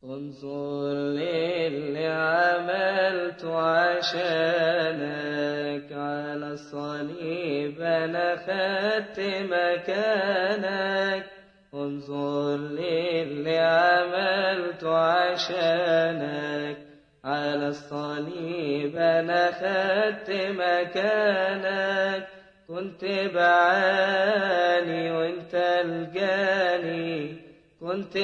انظر للي عملت عشانك على الصليب انا خدت مكانك انظر للي عملت عشانك على الصليب انا خدت مكانك كنت بعاني وانت الجاني كنت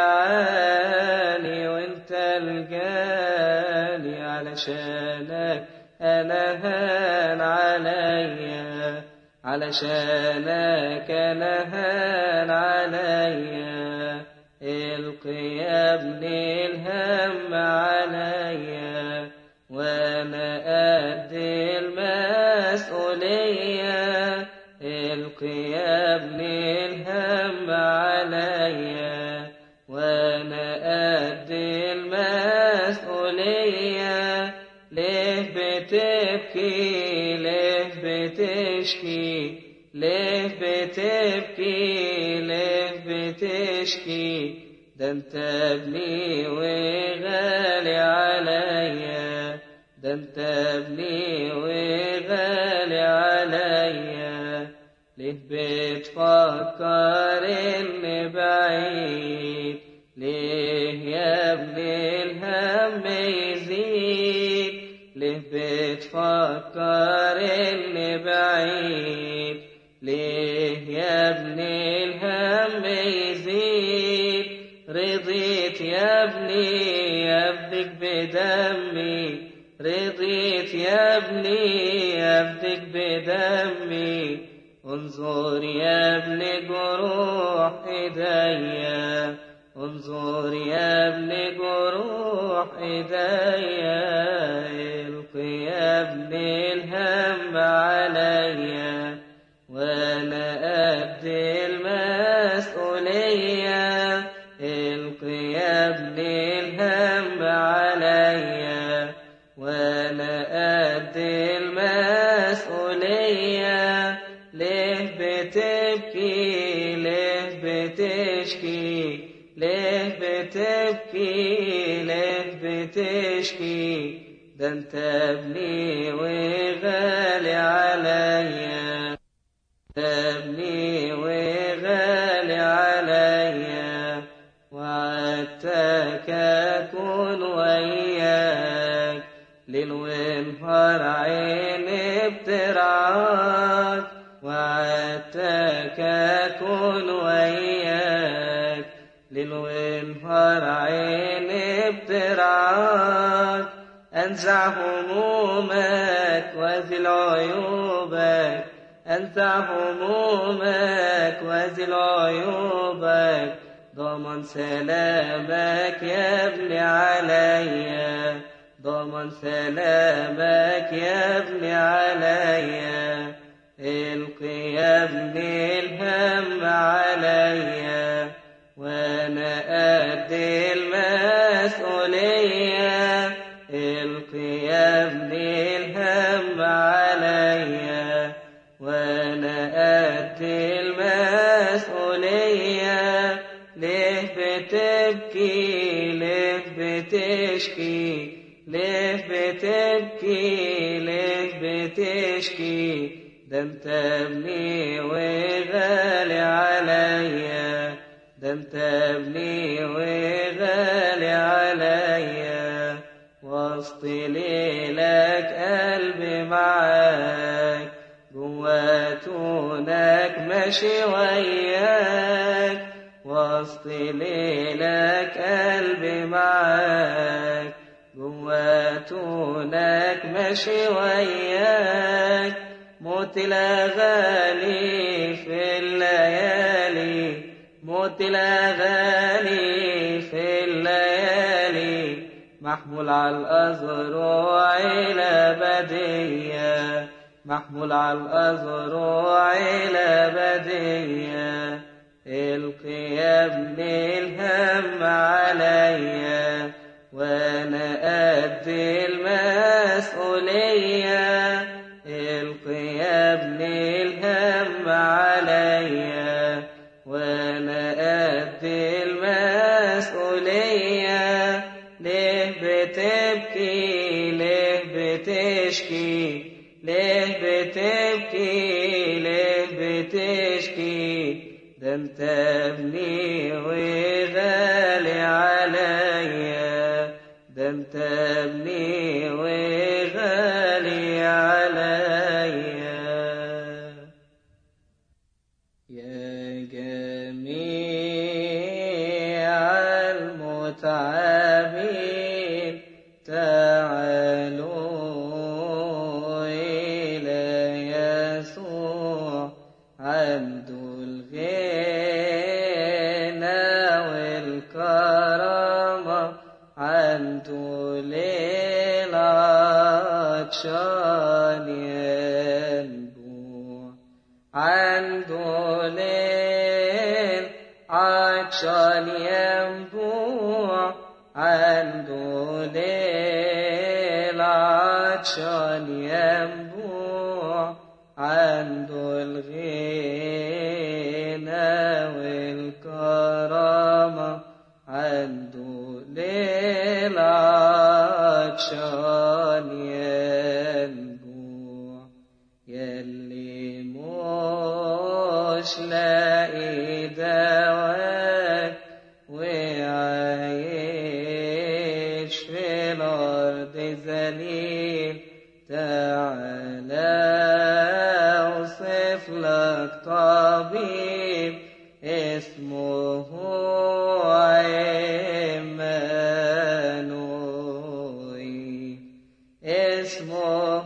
بعاني وانت الجاني علشانك انا هان عليا علشانك انا هان عليا القي يا ابني الهم عليا وانا قد المسؤولية القي يا ابني الهم عليا وانا قد المسؤولية ليه بتبكي ليه بتشكي ليه بتبكي ليه بتشكي ده انت ابني وغالي عليا ده انت ابني وغالي عليا ليه بتفكر اني بعيد ليه يا ابني الهم يزيد ليه بتفكر اني بعيد ليه يا ابني الهم يزيد رضيت يا ابني ابدك بدمي رضيت يا ابني ابدك بدمي انظر يا ابني جروح ايديا انظر يا ابني جروح ايديا القي يا ابني الهم عليا وانا قد المسؤولية القي يا ابني الهم عليا وانا قد المسؤولية ليه بتبكي ليه بتشكي ليه بتبكي ليه بتشكي ده انت ابني وغالي عليا ابني وغالي عليا وعدتك اكون وياك ليل ونهار عيني بترعاك وعدتك اكون وياك ليل ونهار عيني بترعاك انزع همومك وازل عيوبك انزع همومك وازل عيوبك ضمن سلامك يا ابني عليا ضمن سلامك يا ابني عليا القي يا ابني الهم عليا وانا قد المسؤولية القي يا ابني الهم عليا وانا قد المسؤولية ليه بتبكي ليه بتشكي ليه بتبكي ليه بتشكي ده انت ابني وغالي عليا ده انت ابني وغالي عليا وسط ليلك قلبي معاك جواتونك ماشي وياك وسط ليلك قلبي معاك جواتونك ماشي وياك موت الأغاني في الليالي موت الأغاني في الليالي محمول على الأزرع الأبدية محمول على الأزرع الأبدية القي يا ابني الهم عليا وانا قد المسؤولية القي يا ابني الهم عليا وانا قد المسؤولية ليه بتبكي ليه بتشكي ليه بتبكي ليه بتشكي ده انت ابني وغالي عليا ده انت ابني وغالي عليا يا جميع المتعبين تعالوا إلى يسوع عبد الغنى والكرامة عنده للعطشان ينبوع عنده ليل عطشان ينبوع عنده ليل عطشان ينبوع عنده الغنى والكرامة عنده ليل عطشان ينبوع يلي مش لاقي دواك وعايش في الأرض ذليل تعالى أوصف لك طبيب اسمه عمانوئيل اسمه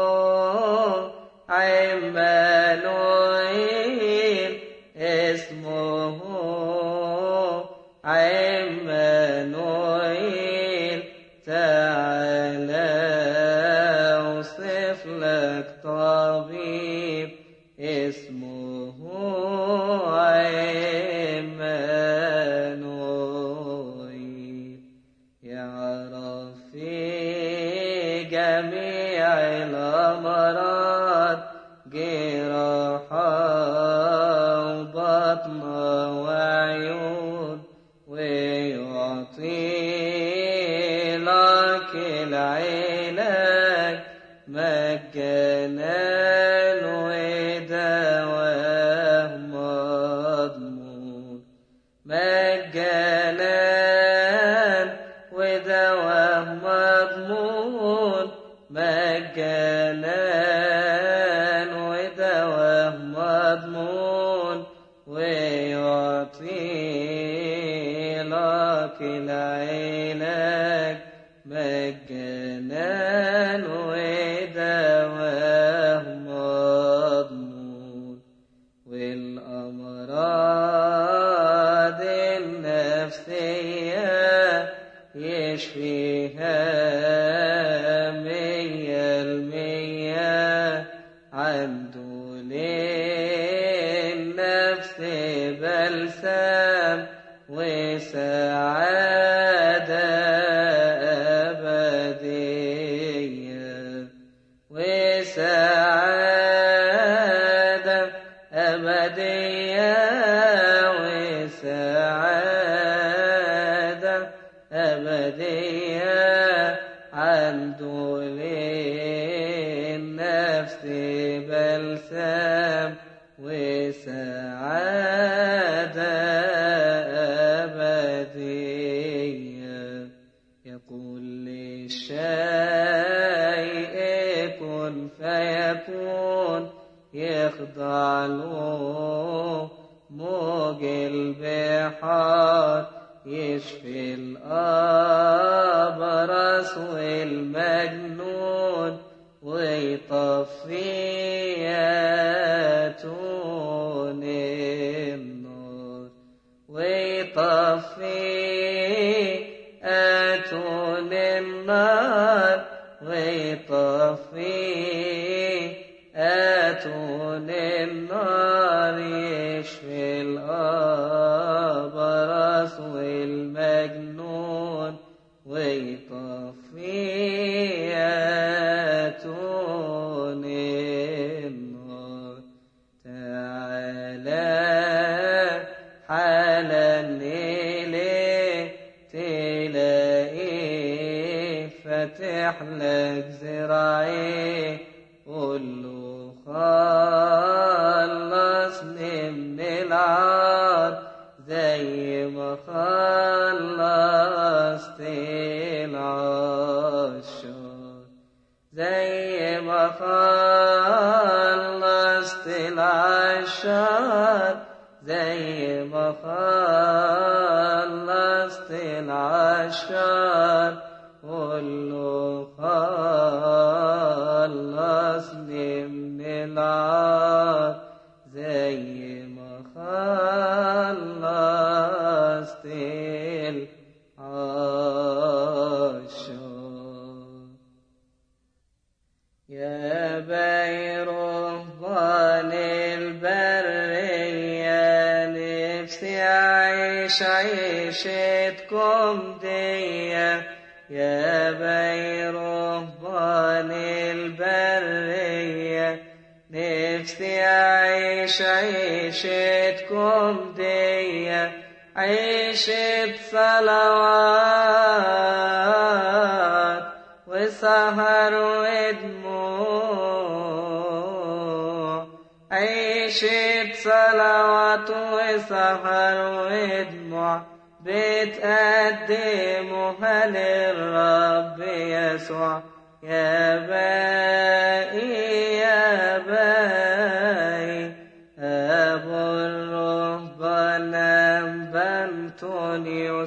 عمانوئيل اسمه عمانوئيل تعالى أوصف لك طبيب اسمه عمانوئيل يعرف في جميع الأمراض جراحة وبطن وعيون ويعطي لك العلاج مجانا ودواه مضمون مجانا ودواه مضمون مجانا ودواه مضمون ويعطي لك العلاج مجانا ودواه مضمون والأمراض النفسية يشفيها مية المية عنده للنفس بلسم وسعادة أبدية وسعادة أبدية وسعادة أبدية عنده للنفس بلسم وسعادة أبدية يقول للشيء كن فيكون يخضع له موج البحار يشفي الأبرص والمجنون ويطفي ياتون النار ويطفي آتون النار ويطفي آتون النار يشفي الأبرص والمجنون ويطفي آتون النار تعالى حالا إليه تلاقي فاتح لك ذراعي قول له خلصني من العار زي ما خلصت العشار زي ما خلصت العشار زي ما خلصت العشار قول له خلصني من العار زي ما خلصت العشار يا بيرهبان البرية نفسي أعيش عيشتكم دية يا بيرهبان البرية نفسي أعيش عيشتكم دية عيشة صلوات وسهر ودموع عيشة صلوات وسهر ودموع بتقدمها للرب يسوع يا باقي يا باقي أبو الرهبان بنتونيوس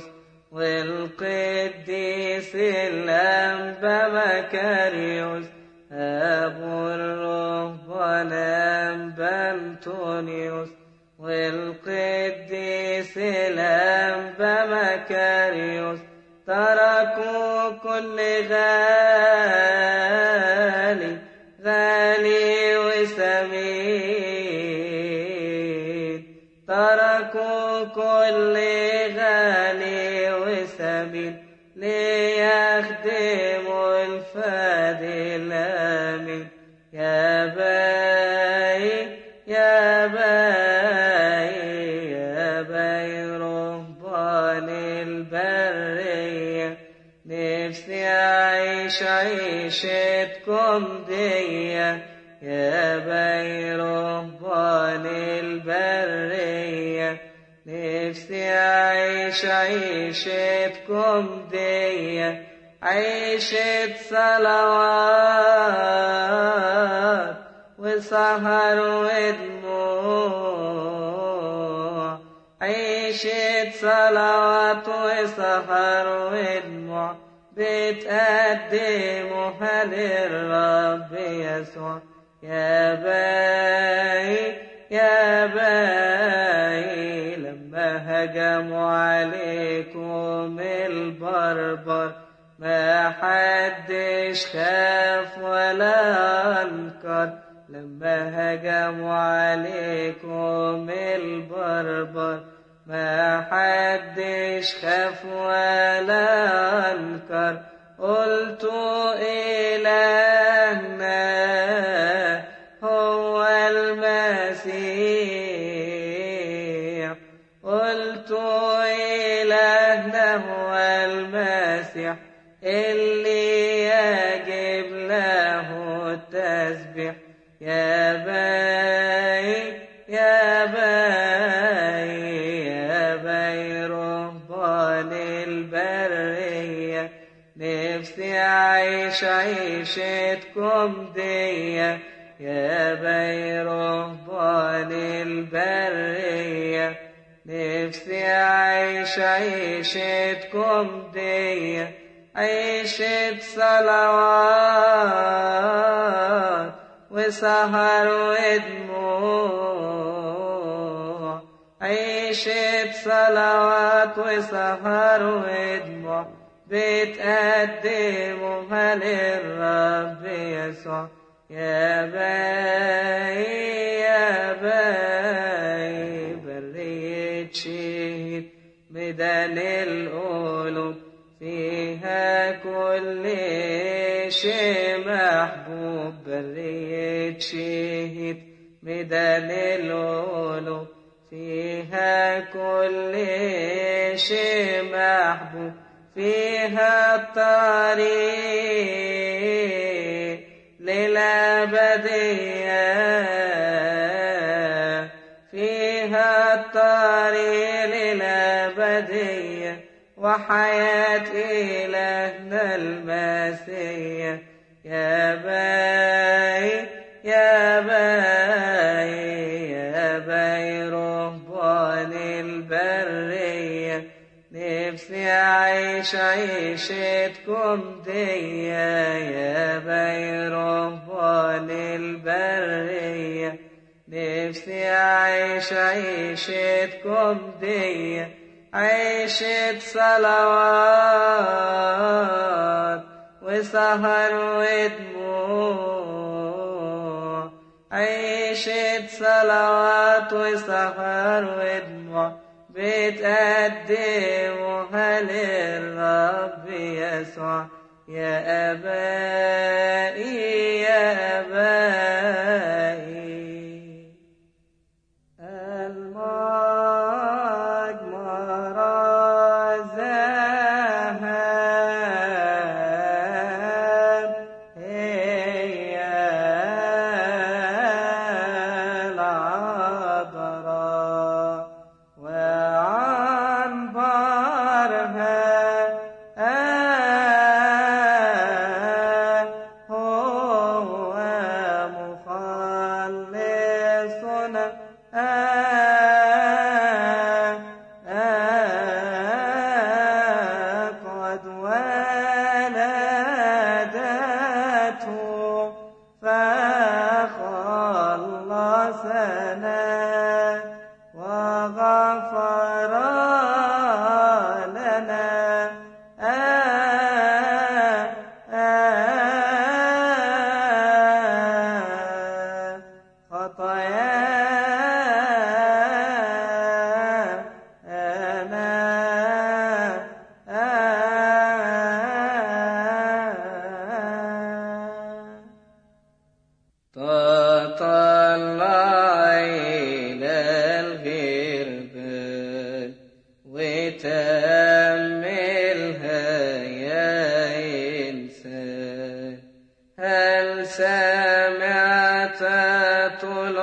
والقديس الأنبا مكاريوس أبو الرهبان بنتونيوس والقديس الأنبا مكاريوس تركوا كل غالي غالي وسمين تركوا كل غالي وسمين ليخدموا الفادي الآمين يا باي يا باي يا باي رهبان البرية نفسي أعيش عيشتكم دية يا باي رهبان البرية نفسي أعيش عيشتكم دية عيشة صلوات وسهر ودموع عيشة صلوات وسهر ودموع بتقدمها للرب يسوع يا باي يا باي لما هجموا عليكم البربر ما حدش خاف ولا انكر لما هجموا عليكم البربر ما حدش خاف ولا انكر قلت إلهنا هو المسيح قلت إلهنا هو المسيح اللي يجب له التسبيح يا باي يا باي يا باي رهبان البرية نفسي أعيش عيشتكم دية يا باي رهبان البرية نفسي أعيش عيشتكم دية عيشة صلوات وسهر ودموع عيشة صلوات وسهر ودموع بتقدمها للرب يسوع يا باي يا باي برية شهيد ميدان القلوب فيها كل شيء محبوب برية شهيد ميدان القلوب فيها كل شيء محبوب فيها الطريق للأبدية فيها الطريق للأبدية وحياة إلهنا المسيح يا باي يا باي يا باي رهبان البرية نفسي أعيش عيشتكم دي يا باي رهبان البرية نفسي أعيش عيشتكم دي عيشة صلوات وسهر ودموع عيشة صلوات وسهر ودموع بتقدمها للرب يسوع يا أبائي يا أبائي المجمرة ذهب هي العذراء وعنبرها هو مخلصنا قد ولدته فخلصنا وغفر لنا خطايانا تطلع إلى الغربال وتأملها يا إنسان هل سمعت طول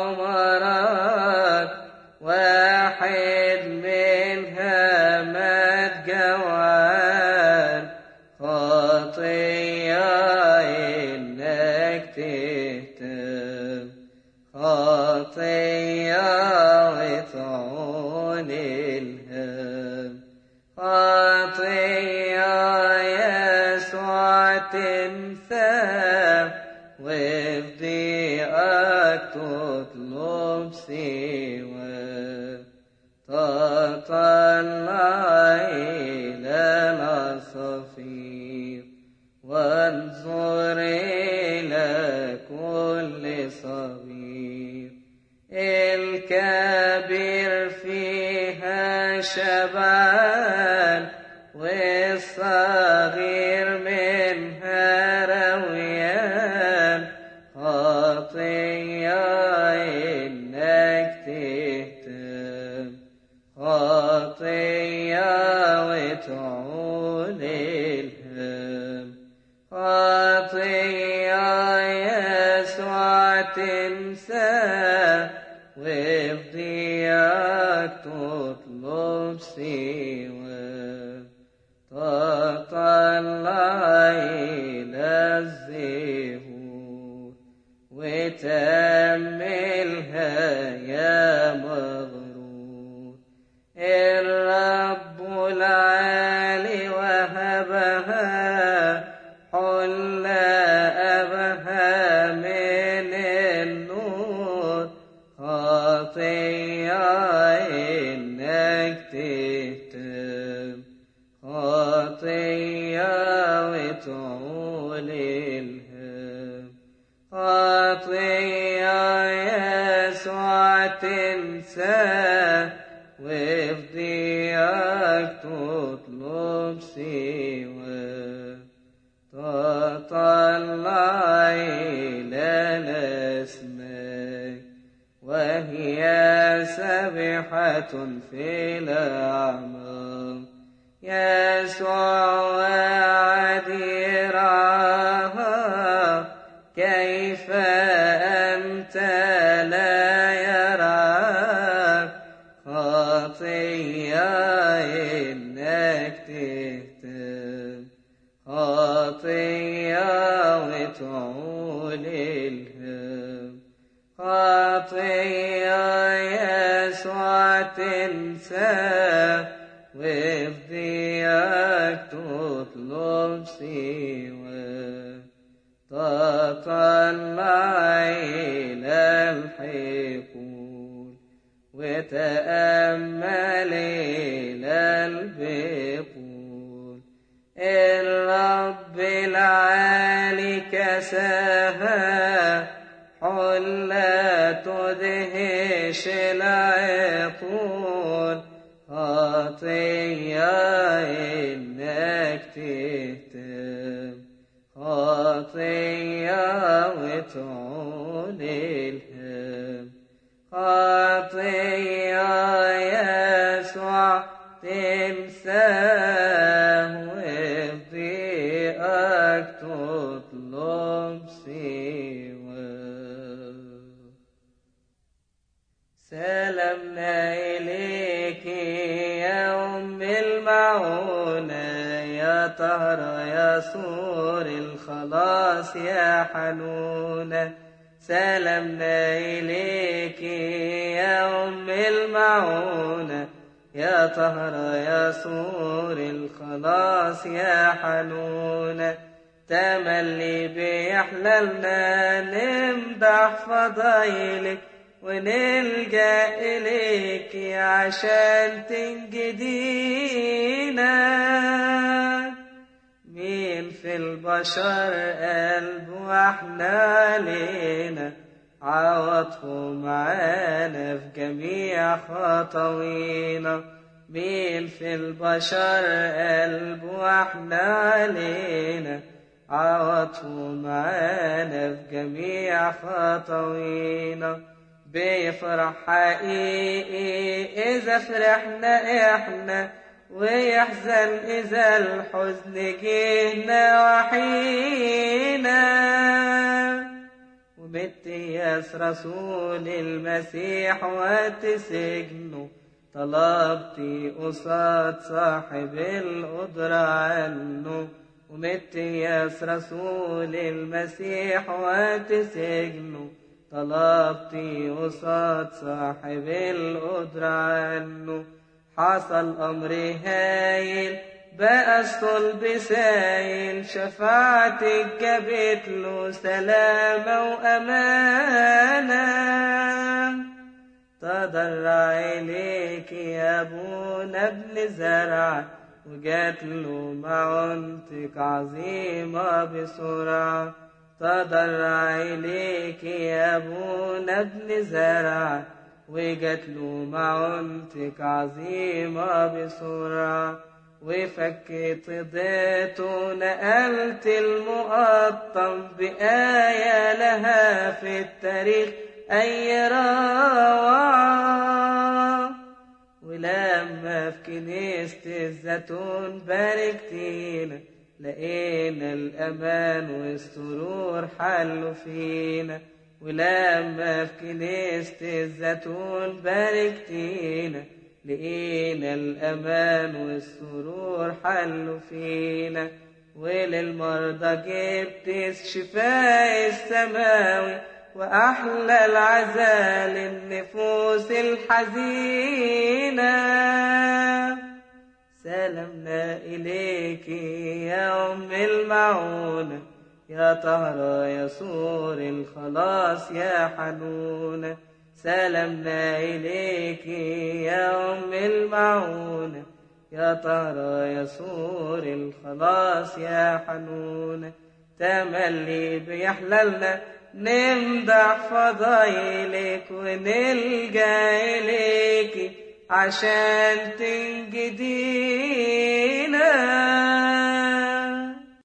عمرك واحد منها مات جوعان خطية إنك تهتم خطية وطعون الهم خطية يسوع تنسى وفي ضيقك تطلب سواه تطلع إلى العصافير وانظر إلى كل صغير الكبير فيها شبعان والصغير منها رويان خطية إنك تهتم خطية وتعول الهم خطية يسوع تنسى وفي ضيقك تطلب سواه تطلع إلى الزهور وتأملها يا مغرور الرب العالي وهبها حل أبها من النور خطية إنك تهتم خطية وتعول الهم خطية يسوع تنسى وفي ضيقك تطلب سواه تطلع إلى الأسماك وهي سبحة في الأعماق يسوع وعد يراها كيف أنت لا يراك خطية إنك تهتم خطية وتعول الهم خطية يسوع تنسى وفديك تطلب سواه تطلع إلى الحقول وتأمل إلى البقول الرب العالي كساها حلة تدهش العقول خطية إنك تهتم خطية وتعول الهم خطية يسوع تنساه وفضيئك تطلب سواه سلمنا إليك يا أم المعونة يا طهر يا سور الخلاص يا حنونة سلمنا إليك يا أم المعونة يا طهر يا سور الخلاص يا حنونة تملي بيحللنا نمدح فضايلك ونلجأ إليك عشان تنجدينا مين في البشر قلب واحنا علينا عوضه معانا في جميع خطوينا مين في البشر قلب واحنا علينا عوضه معانا في جميع خطوينا بيفرح حقيقي إذا فرحنا إحنا ويحزن إذا الحزن جينا وحينا وبتياس رسول المسيح وتسجنه طلبتي قصاد صاحب القدرة عنه ومتياس رسول المسيح وتسجنه طلبتي قصاد صاحب القدرة عنه حصل أمر هايل بقى الصلب سايل شفاعتك جابت له سلامة وأمانة تضرع إليك يا أبونا ابن زرع وجات له معونتك عظيمة بسرعة تضرع إليك يا أبونا ابن زرع وجات له معونتك عظيمة بسرعة وفكيت ضيت ونقلت المقطم بآية لها في التاريخ أي روعة ولما في كنيسة الزيتون باركتينا لقينا الأمان والسرور حلوا فينا ولما في كنيسة الزيتون باركتينا لقينا الأمان والسرور حلوا فينا وللمرضى جبت الشفاء السماوي وأحلى العزاء للنفوس الحزينة سلمنا إليك يا أم المعونة يا طهرة يا سور الخلاص يا حنونة سلمنا إليك يا أم المعونة يا طهرة يا سور الخلاص يا حنونة تملي بيحللنا نمدح فضايلك ونلجأ إليك عشان تنجدينا